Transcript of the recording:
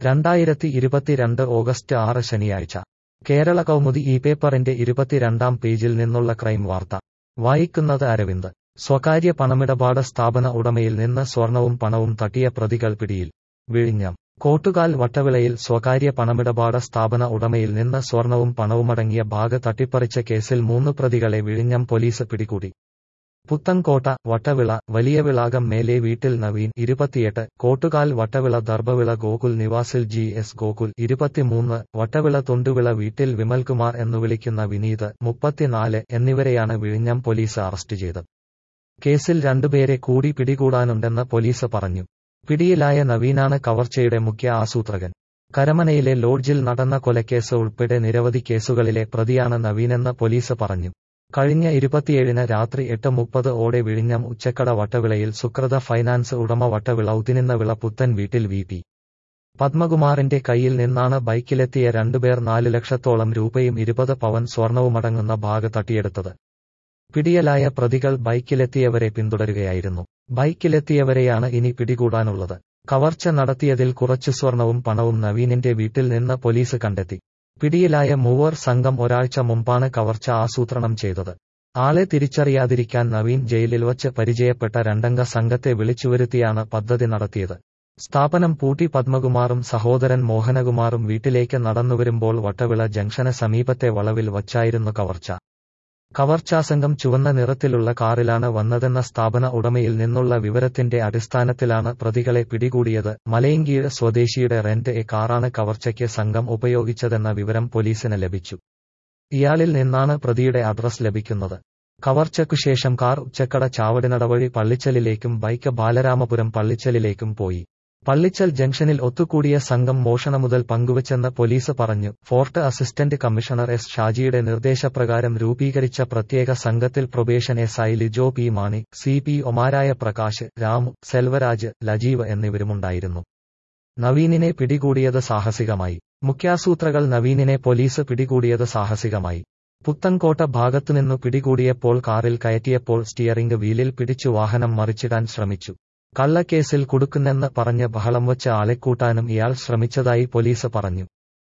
രണ്ടായിരത്തി ഇരുപത്തിരണ്ട് ഓഗസ്റ്റ് ആറ് ശനിയാഴ്ച കേരള കൗമുദി ഈ പേപ്പറിന്റെ ഇരുപത്തിരണ്ടാം പേജിൽ നിന്നുള്ള ക്രൈം വാർത്ത വായിക്കുന്നത് അരവിന്ദ് സ്വകാര്യ പണമിടപാട് സ്ഥാപന ഉടമയിൽ നിന്ന് സ്വർണവും പണവും തട്ടിയ പ്രതികൾ പിടിയിൽ വിഴിഞ്ഞം കോട്ടുകാൽ വട്ടവിളയിൽ സ്വകാര്യ പണമിടപാട് സ്ഥാപന ഉടമയിൽ നിന്ന് സ്വർണവും പണവുമടങ്ങിയ ബാഗ് തട്ടിപ്പറിച്ച കേസിൽ മൂന്ന് പ്രതികളെ വിഴിഞ്ഞം പോലീസ് പിടികൂടി പുത്തൻകോട്ട വട്ടവിള വലിയ വിളാകം മേലെ വീട്ടിൽ നവീൻ ഇരുപത്തിയെട്ട് കോട്ടുകാൽ വട്ടവിള ദർഭവിള ഗോകുൽ നിവാസിൽ ജി എസ് ഗോകുൽ ഇരുപത്തിമൂന്ന് വട്ടവിള തൊണ്ടുവിള വീട്ടിൽ വിമൽകുമാർ എന്നു വിളിക്കുന്ന വിനീത് മുപ്പത്തിനാല് എന്നിവരെയാണ് വിഴിഞ്ഞം പോലീസ് അറസ്റ്റ് ചെയ്തത് കേസിൽ രണ്ടുപേരെ കൂടി പിടികൂടാനുണ്ടെന്ന് പോലീസ് പറഞ്ഞു പിടിയിലായ നവീനാണ് കവർച്ചയുടെ മുഖ്യ ആസൂത്രകൻ കരമനയിലെ ലോഡ്ജിൽ നടന്ന കൊലക്കേസ് ഉൾപ്പെടെ നിരവധി കേസുകളിലെ പ്രതിയാണ് നവീനെന്ന് പോലീസ് പറഞ്ഞു കഴിഞ്ഞ ഇരുപത്തിയേഴിന് രാത്രി എട്ട് മുപ്പത് ഓടെ വിഴിഞ്ഞം ഉച്ചക്കട വട്ടവിളയിൽ സുക്രത ഫൈനാൻസ് ഉടമ വട്ടവിള ഉതിനിന്ന വിള പുത്തൻ വീട്ടിൽ വി പി പത്മകുമാറിന്റെ കയ്യിൽ നിന്നാണ് ബൈക്കിലെത്തിയ രണ്ടുപേർ നാല് ലക്ഷത്തോളം രൂപയും ഇരുപത് പവൻ സ്വർണവുമടങ്ങുന്ന ഭാഗ തട്ടിയെടുത്തത് പിടിയലായ പ്രതികൾ ബൈക്കിലെത്തിയവരെ പിന്തുടരുകയായിരുന്നു ബൈക്കിലെത്തിയവരെയാണ് ഇനി പിടികൂടാനുള്ളത് കവർച്ച നടത്തിയതിൽ കുറച്ചു സ്വർണവും പണവും നവീനിന്റെ വീട്ടിൽ നിന്ന് പോലീസ് കണ്ടെത്തി പിടിയിലായ മൂവർ സംഘം ഒരാഴ്ച മുമ്പാണ് കവർച്ച ആസൂത്രണം ചെയ്തത് ആളെ തിരിച്ചറിയാതിരിക്കാൻ നവീൻ ജയിലിൽ വച്ച് പരിചയപ്പെട്ട രണ്ടംഗ സംഘത്തെ വിളിച്ചുവരുത്തിയാണ് പദ്ധതി നടത്തിയത് സ്ഥാപനം പൂട്ടി പത്മകുമാറും സഹോദരൻ മോഹനകുമാറും വീട്ടിലേക്ക് നടന്നുവരുമ്പോൾ വട്ടവിള ജംഗ്ഷന് സമീപത്തെ വളവിൽ വച്ചായിരുന്നു കവർച്ച കവർച്ചാസംഘം ചുവന്ന നിറത്തിലുള്ള കാറിലാണ് വന്നതെന്ന സ്ഥാപന ഉടമയിൽ നിന്നുള്ള വിവരത്തിന്റെ അടിസ്ഥാനത്തിലാണ് പ്രതികളെ പിടികൂടിയത് മലയങ്കീഴ് സ്വദേശിയുടെ റെന്റ് എ കാറാണ് കവർച്ചയ്ക്ക് സംഘം ഉപയോഗിച്ചതെന്ന വിവരം പോലീസിന് ലഭിച്ചു ഇയാളിൽ നിന്നാണ് പ്രതിയുടെ അഡ്രസ് ലഭിക്കുന്നത് കവർച്ചയ്ക്കുശേഷം കാർ ഉച്ചക്കട ചാവടിനടവഴി പള്ളിച്ചലിലേക്കും ബൈക്ക് ബാലരാമപുരം പള്ളിച്ചലിലേക്കും പോയി പള്ളിച്ചൽ ജംഗ്ഷനിൽ ഒത്തുകൂടിയ സംഘം മോഷണ മുതൽ പങ്കുവച്ചെന്ന് പോലീസ് പറഞ്ഞു ഫോർട്ട് അസിസ്റ്റന്റ് കമ്മീഷണർ എസ് ഷാജിയുടെ നിർദ്ദേശപ്രകാരം രൂപീകരിച്ച പ്രത്യേക സംഘത്തിൽ probation S I Lijo P Mani C P ഒമാരായ പ്രകാശ് രാമു സെൽവരാജ് ലജീവ് എന്നിവരുമുണ്ടായിരുന്നു നവീനിനെ പിടികൂടിയത് സാഹസികമായി മുഖ്യാസൂത്രകൾ നവീനിനെ പോലീസ് പിടികൂടിയത് സാഹസികമായി പുത്തൻകോട്ട ഭാഗത്തുനിന്നു പിടികൂടിയപ്പോൾ കാറിൽ കയറ്റിയപ്പോൾ സ്റ്റിയറിംഗ് വീലിൽ പിടിച്ചു വാഹനം മറിച്ചിടാൻ ശ്രമിച്ചു കള്ളക്കേസിൽ കുടുക്കുന്നെന്ന് പറഞ്ഞ് ബഹളം വച്ച് ആളെക്കൂട്ടാനും ഇയാൾ ശ്രമിച്ചതായി പോലീസ് പറഞ്ഞു